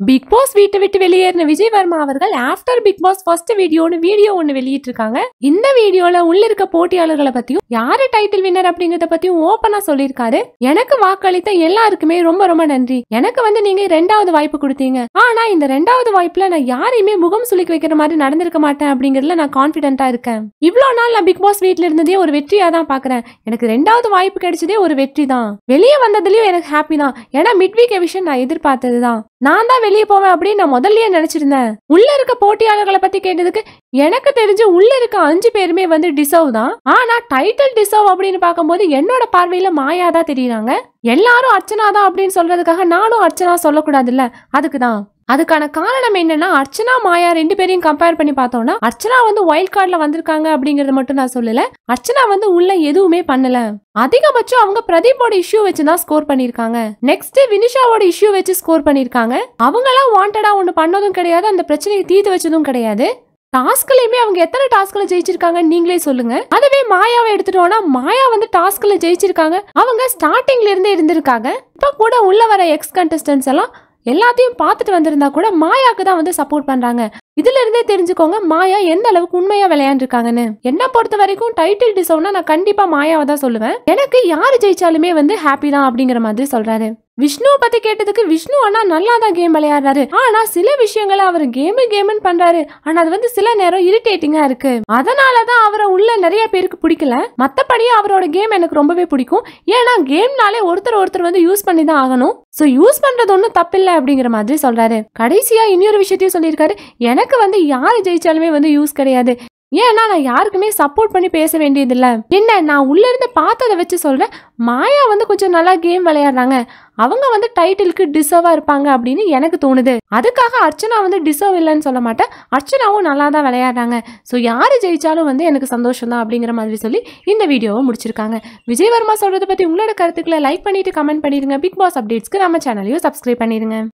big pass வீட்டை விட்டு வெளியேறின விஜய் வர்மா அவர்கள் ஆஃப்டர் பிக் பாஸ் ஃபர்ஸ்ட் வீடியோன்னு வீடியோ ஒன்னு வெளியிட்டிருக்காங்க இந்த வீடியோல உள்ள இருக்க போட்டியாளர்களை பத்தியும் யாரு டைட்டில் வின்னர் அப்படிங்கறத பத்தியும் ஓபனா சொல்லியிருக்காரு எனக்கு வாக்களித்த எல்லாருக்குமே ரொம்ப ரொம்ப நன்றி எனக்கு வந்து நீங்க ரெண்டாவது வாய்ப்பு கொடுத்தீங்க ஆனா இந்த ரெண்டாவது வாய்ப்புல நான் யாரையுமே முகம் சுளிக்க வைக்கிற மாதிரி நடந்திருக்க மாட்டேன் அப்படிங்கறதுல நான் கான்பிடென்ட்டா இருக்கேன் இவ்வளவு நாள் நான் பிக் பாஸ் வீட்ல இருந்ததே ஒரு வெற்றியா தான் பாக்குறேன் எனக்கு ரெண்டாவது வாய்ப்பு கிடைச்சதே ஒரு வெற்றி தான் வெளியே வந்ததுலயும் எனக்கு ஹாப்பி தான் ஏன்னா மிட் வீக் எவிஷன் நான் எதிர்பார்த்ததுதான் நான் தான் வெளியே போவேன் அப்படின்னு நான் முதல்லயே நினைச்சிருந்தேன் உள்ள இருக்க போட்டியாளர்களை பத்தி கேட்டதுக்கு எனக்கு தெரிஞ்சு உள்ள இருக்க அஞ்சு பேருமே வந்து டிசர்வ் தான் ஆனா டைட்டில் டிசர்வ் அப்படின்னு பார்க்கும்போது என்னோட பார்வையில மாயா தான் தெரியுறாங்க எல்லாரும் அர்ச்சனா தான் அப்படின்னு சொல்றதுக்காக நானும் அர்ச்சனா சொல்லக்கூடாதுல்ல அதுக்கு தான் அதுக்கான காரணம் என்னன்னா அர்ச்சனா மாயா ரெண்டு பேரையும் கம்பேர் பண்ணி பார்த்தோம்னா அர்ச்சனா வந்து வைல்ட் கார்டுல வந்திருக்காங்க அப்படிங்கறத மட்டும் நான் சொல்லல அர்ச்சனா வந்து உள்ள எதுவுமே பண்ணல அதிகபட்சம் அவங்க பிரதீப்போட இஷ்யூ வச்சு தான் ஸ்கோர் பண்ணிருக்காங்க நெக்ஸ்ட் வினிஷாவோட இஷ்யூ வச்சு ஸ்கோர் பண்ணிருக்காங்க அவங்களாம் வாண்டடா ஒண்ணு பண்ணதும் கிடையாது அந்த பிரச்சனையை தீர்த்து வச்சதும் கிடையாது டாஸ்க்லயுமே அவங்க எத்தனை டாஸ்க்ல ஜெயிச்சிருக்காங்க நீங்களே சொல்லுங்க அதுவே மாயாவை எடுத்துட்டோம்னா மாயா வந்து டாஸ்க்ல ஜெயிச்சிருக்காங்க அவங்க ஸ்டார்டிங்ல இருந்தே இருந்திருக்காங்க இப்ப கூட உள்ள வர எக்ஸ் கண்டஸ்டன்ஸ் எல்லாம் எல்லாத்தையும் பார்த்துட்டு வந்திருந்தா கூட மாயாக்கு தான் வந்து சப்போர்ட் பண்றாங்க இதுல இருந்தே தெரிஞ்சுக்கோங்க மாயா எந்த அளவுக்கு உண்மையா விளையாண்டுருக்காங்கன்னு என்ன பொறுத்த வரைக்கும் டைட்டில் டிசவுனா நான் கண்டிப்பா மாயாவை தான் சொல்லுவேன் எனக்கு யாரு ஜெயிச்சாலுமே வந்து ஹாப்பி தான் அப்படிங்கிற மாதிரி சொல்றாரு விஷ்ணுவை பத்தி கேட்டதுக்கு விஷ்ணு அண்ணா நல்லா தான் கேம் விளையாடுறாரு ஆனா சில விஷயங்களை அவர் கேமு கேம்னு பண்றாரு ஆனா அது வந்து சில நேரம் இரிட்டேட்டிங்கா இருக்கு அதனாலதான் அவரை உள்ள நிறைய பேருக்கு பிடிக்கல மத்தபடி அவரோட கேம் எனக்கு ரொம்பவே பிடிக்கும் ஏன்னா கேம்னாலே ஒருத்தர் ஒருத்தர் வந்து யூஸ் பண்ணி தான் ஆகணும் சோ யூஸ் பண்றது ஒன்றும் தப்பில்லை அப்படிங்கிற மாதிரி சொல்றாரு கடைசியா இன்னொரு விஷயத்தையும் சொல்லியிருக்காரு எனக்கு வந்து யாரு ஜெயிச்சாலுமே வந்து யூஸ் கிடையாது ஏன்னா நான் யாருக்குமே சப்போர்ட் பண்ணி பேச வேண்டியதில்ல என்ன நான் உள்ள இருந்து பார்த்ததை வச்சு சொல்றேன் மாயா வந்து கொஞ்சம் நல்லா கேம் விளையாடுறாங்க அவங்க வந்து டைட்டிலுக்கு டிசர்வா இருப்பாங்க அப்படின்னு எனக்கு தோணுது அதுக்காக அர்ச்சனா வந்து டிசர்வ் இல்லைன்னு சொல்ல மாட்டேன் அர்ச்சனாவும் நல்லா தான் விளையாடுறாங்க ஸோ யாரு ஜெயிச்சாலும் வந்து எனக்கு சந்தோஷம் தான் அப்படிங்கிற மாதிரி சொல்லி இந்த வீடியோவை முடிச்சிருக்காங்க விஜய் வர்மா சொல்றதை பத்தி உங்களோட கருத்துக்களை லைக் பண்ணிட்டு கமெண்ட் பண்ணிடுங்க பிக் பாஸ் அப்டேட்ஸ்க்கு நம்ம சேனலையும் சப்ஸ்கிரைப் பண்ணிடுங்க